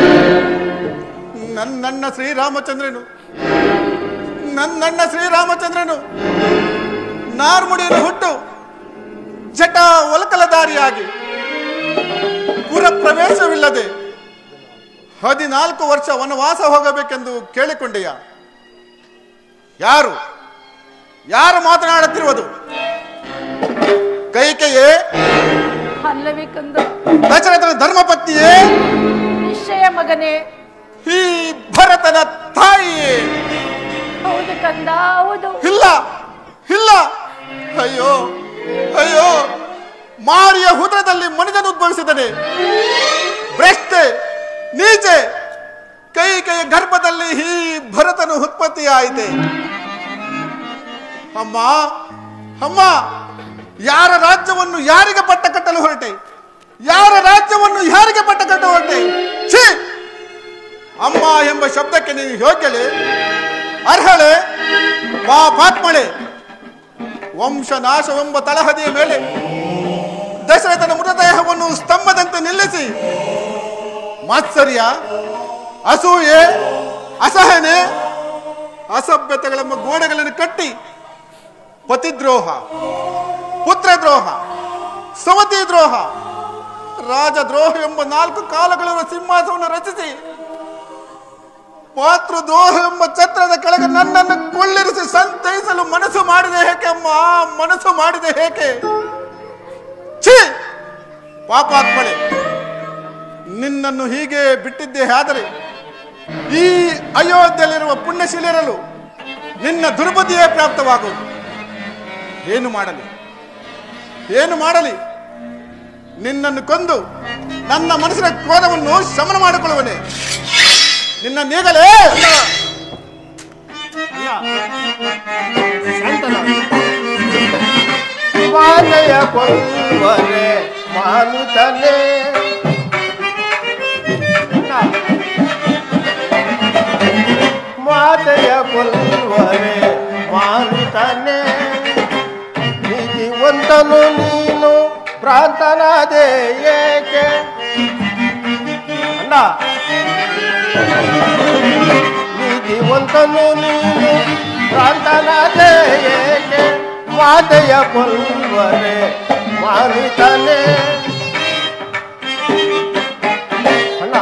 ನನ್ನಣ್ಣ ಶ್ರೀರಾಮಚಂದ್ರನು ನನ್ನಣ್ಣ ಶ್ರೀರಾಮಚಂದ್ರನು ನಾರ್ಮುಡಿಯನ್ನು ಹುಟ್ಟು ಜಟ ಒಲಕಲದಾರಿಯಾಗಿ ಪುರ ಪ್ರವೇಶವಿಲ್ಲದೆ ಹದಿನಾಲ್ಕು ವರ್ಷ ವನವಾಸ ಹೋಗಬೇಕೆಂದು ಕೇಳಿಕೊಂಡೆಯ ಯಾರು ಯಾರು ಮಾತನಾಡುತ್ತಿರುವುದು ಕೈಕೆಯೇ ಅಲ್ಲವೇ ಕಂದ ದಶರಥನ ಧರ್ಮಪತ್ನಿಯೇ ನಿಶ್ಚಯ ಮಗನೇ ಈ ಭರತನ ತಾಯಿಯೇ ಹೌದು ಕಂದ ಹೌದು ಇಲ್ಲ ಇಲ್ಲ ಅಯ್ಯೋ ಅಯ್ಯೋ ಮಾರಿಯ ಹುದರದಲ್ಲಿ ಮನಿದನು ಉದ್ಭವಿಸಿದನೆ ಭ್ರಷ್ಟೆ ನೀಚೆ ಕೈ ಕೈ ಗರ್ಭದಲ್ಲಿ ಈ ಭರತನು ಉತ್ಪತ್ತಿಯಾಯಿತೆ ಅಮ್ಮ ಅಮ್ಮ ಯಾರ ರಾಜ್ಯವನ್ನು ಯಾರಿಗೆ ಪಟ್ಟ ಕಟ್ಟಲು ಹೊರಟೆ ಯಾರ ರಾಜ್ಯವನ್ನು ಯಾರಿಗೆ ಪಟ್ಟ ಕಟ್ಟಲು ಹೊರಟೆ ಛೀ ಅಮ್ಮ ಎಂಬ ಶಬ್ದಕ್ಕೆ ನೀನು ಯೋಗ್ಯಳೆ ಅರ್ಹಳೆ ಮಾ ಪಾತ್ಮಳೆ ವಂಶ ನಾಶವೆಂಬ ತಳಹದಿಯ ಮೇಲೆ ದಶರಥನ ಮೃತದೇಹವನ್ನು ಸ್ತಂಭದಂತೆ ನಿಲ್ಲಿಸಿ ಮಾತ್ಸರ್ಯ ಅಸೂಯೆ ಅಸಹನೆ ಅಸಭ್ಯತೆಗಳೆಂಬ ಗೋಡೆಗಳನ್ನು ಕಟ್ಟಿ ಪತಿದ್ರೋಹ ಪುತ್ರದ್ರೋಹ ಸವತಿ ದ್ರೋಹ ರಾಜದ್ರೋಹ ಎಂಬ ನಾಲ್ಕು ಕಾಲಗಳ ಸಿಂಹಾಸವನ್ನು ರಚಿಸಿ ಮಾತೃದ್ರೋಹ ಎಂಬ ಛತ್ರದ ಕೆಳಗೆ ನನ್ನನ್ನು ಕೊಳ್ಳಿರಿಸಿ ಸಂತೈಸಲು ಮನಸ್ಸು ಮಾಡಿದೆ ಹೇಗೆ ಅಮ್ಮ ಮನಸ್ಸು ಮಾಡಿದೆ ಹೇಗೆ ಛೀ ಪಾಪಾತ್ಮಳೆ ನಿನ್ನನ್ನು ಹೀಗೆ ಬಿಟ್ಟಿದ್ದೆ ಆದರೆ ಈ ಅಯೋಧ್ಯೆಯಲ್ಲಿರುವ ಪುಣ್ಯಶೀಲರಲು ನಿನ್ನ ದುರ್ಬುದ್ಧಿಯೇ ಪ್ರಾಪ್ತವಾಗುವುದು ಏನು ಮಾಡಲಿ ಏನು ಮಾಡಲಿ ನಿನ್ನನ್ನು ಕೊಂದು ನನ್ನ ಮನಸ್ಸಿನ ಕ್ರೋಧವನ್ನು ಶಮನ ಮಾಡಿಕೊಳ್ಳುವನೆ ನಿನ್ನ ನೀಗಲೇ ಮಾತೆಯ ಕೊಲ್ವರೆ ಮಾನುತನೆ ಮಾತೆಯ ಕೊಲ್ವರೆ ಮಾನುತನೆ ನೀತಿವಂತನು ನೀನು ಪ್ರಾಂತನಾದೆ ಏಕೆ ಅಣ್ಣ ನೀತಿವಂತನು ನೀನು ಪ್ರಾಂತನಾದೆ ಏಕೆ ಮಾತೆಯ ಕೊಲ್ವರೆ ಮಾನಿತನೆ ಅಣ್ಣ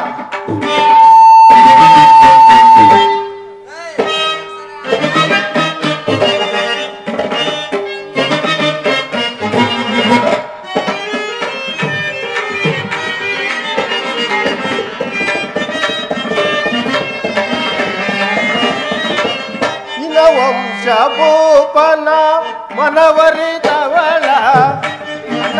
ಇನ ವಂಶ ಭೂಪನ ಮನವರಿದವಳ ಅಣ್ಣ.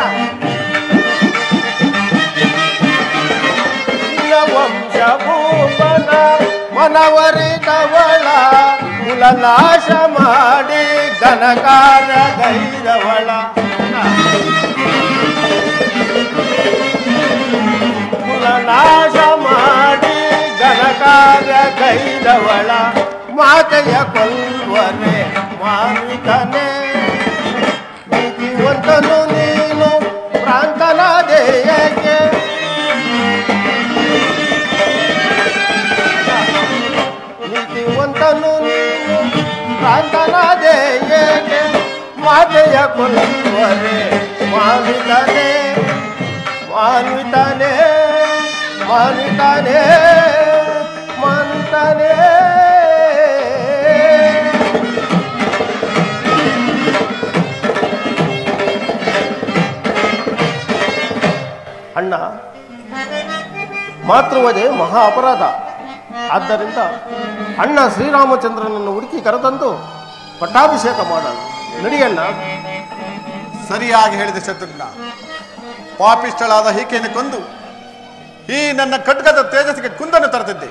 ಇನ ವಂಶ ಭೂಪನ ಮನವರಿದವಳ ಕುಲನಾಶ ಮಾಡಿ ಘನಕಾರ ಗೈದವಳ ಕುಲನಾಶ ಮಾಡಿ ಘನಕಾರ ಗೈದವಳ ಮಾತೆಯ ಕೊಲ್ವರೆ ಮಾನಿತನೆ ನೀತಿವಂತನು ನೀನು ಪ್ರಾಂತನಾದೆ ಏಕೆ ನೀತಿವಂತನು ನೀನು ಪ್ರಾಂತನಾದೆ ಏಕೆ ಮಾತೆಯ ಕೊಲ್ವರೆ ಮಾನಿತನೆ ಮಾನಿತಾನೆ ಮಾನಿತಾನೆ ಮಾನಿತಾನೆ ಅಣ್ಣ ಮಾತೃವಧೆ ಮಹಾ ಅಪರಾಧ ಆದ್ದರಿಂದ ಅಣ್ಣ ಶ್ರೀರಾಮಚಂದ್ರನನ್ನು ಹುಡುಕಿ ಕರೆತಂದು ಪಟ್ಟಾಭಿಷೇಕ ಮಾಡೋಣ ನಡಿಯಣ್ಣ ಸರಿಯಾಗಿ ಹೇಳಿದ ಶತ್ರುಘ್ನ ಪಾಪಿಷ್ಠಳಾದ ಈಕೆಯನ್ನು ಕೊಂದು ಈ ನನ್ನ ಖಡ್ಗದ ತೇಜಸ್ಸಿಗೆ ಕುಂದನ್ನು ತರುತ್ತಿದ್ದೆ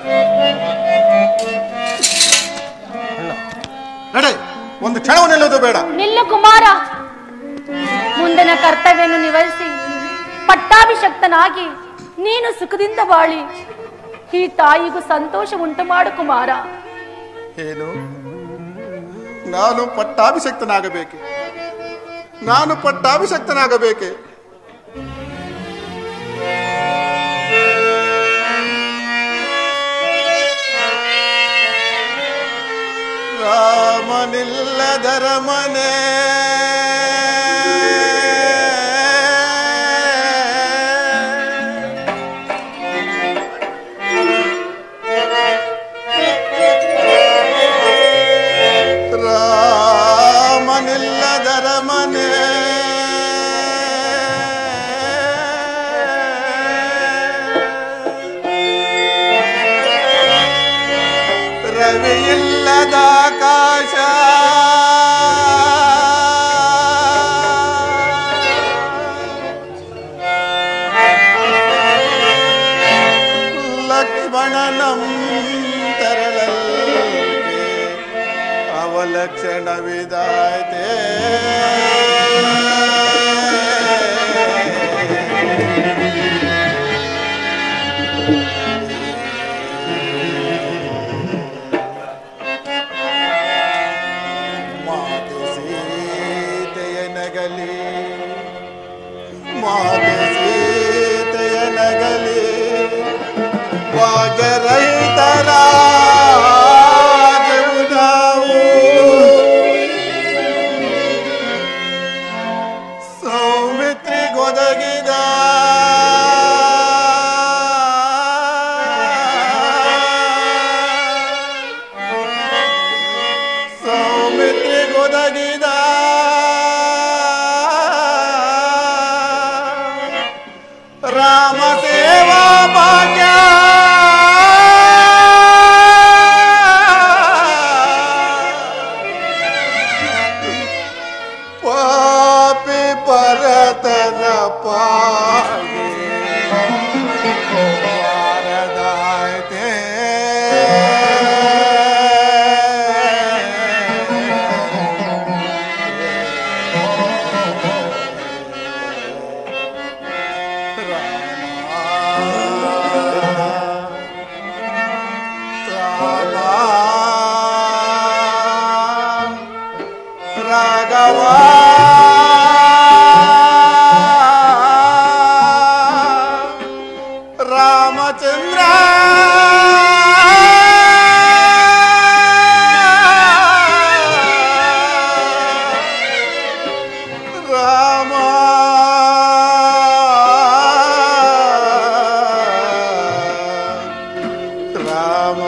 ನಡೆ ಒಂದು ಕ್ಷಣವು ನಿಲ್ಲುವುದು ಬೇಡ ನಿಲ್ಲು ಕುಮಾರ ಮುಂದಿನ ಕರ್ತವ್ಯವನ್ನು ನಿವರಿಸಿ ಪಟ್ಟಾಭಿಷಕ್ತನಾಗಿ ನೀನು ಸುಖದಿಂದ ಬಾಳಿ ಈ ತಾಯಿಗೂ ಸಂತೋಷ ಉಂಟು ಮಾಡು ಕುಮಾರ ಏನು ನಾನು ಪಟ್ಟಾಭಿಷಕ್ತನಾಗಬೇಕೆ ನಾನು ಪಟ್ಟಾಭಿಷಕ್ತನಾಗಬೇಕೆ ರಾಮನಿಲ್ಲದರ ಮನೆ ರಾಮನಿಲ್ಲದರ ಮನೆ ರವಿಯಿಲ್ಲದ ಆಕಾಶ ಲಕ್ಷ್ಮಣನಂತರಲಕ್ಕೆ ಅವಲಕ್ಷಣವಿದಾಯ್ತೆ ಮಾತೆ ಸೀತೆಯ ನಗಲಿ ಮಾತೆ ಸೀತೆಯ ನಗಲಿ ಭಾಗ್ಯರಹಿತರಾದೆವು ನಾವು ಒದಗಿದ ರಾಮ ಸೇವಾ ಭಾಗ್ಯ ಪಾಪಿ ಪರತನ ಪಾಗೆ ವಾರದಾಯ್ತೆ ರಾಘವ ರಾಮಚಂದ್ರ ರಾಮ ರಾಮ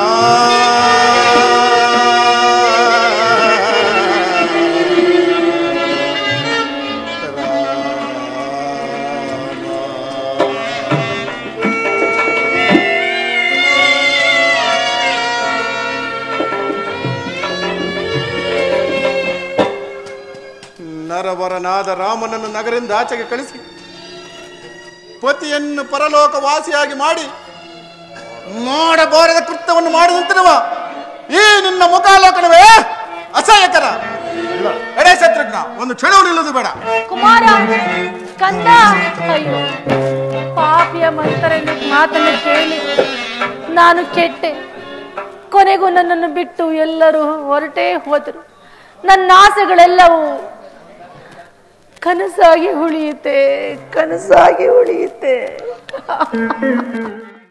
ನರವರನಾದ ರಾಮನನ್ನು ನಗರಿಂದ ಆಚೆಗೆ ಕಳಿಸಿ ಪತಿಯನ್ನು ಪರಲೋಕ ವಾಸಿಯಾಗಿ ಮಾಡಿ ಮಾಡಬಾರದ ಕೃತ್ಯವನ್ನು ಮಾಡಿದಂತಿರುವ ಈ ನಿನ್ನ ಮುಖಾಲೋಕನವೇ ಅಸಹ್ಯಕರ ಎಡೆ ಶತ್ರುಘ್ನ ಒಂದು ಕ್ಷಣವು ನಿಲ್ಲದು ಬೇಡ ಕುಮಾರ ಕಂದ ಅಯ್ಯೋ ಪಾಪಿಯ ಮಂತರನ ಮಾತನ್ನು ಕೇಳಿ ನಾನು ಕೆಟ್ಟೆ ಕೊನೆಗೂ ನನ್ನನ್ನು ಬಿಟ್ಟು ಎಲ್ಲರೂ ಹೊರಟೇ ಹೋದರು ನನ್ನ ಆಸೆಗಳೆಲ್ಲವೂ ಕನಸಾಗಿ ಉಳಿಯುತ್ತೆ ಕನಸಾಗಿ ಉಳಿಯುತ್ತೆ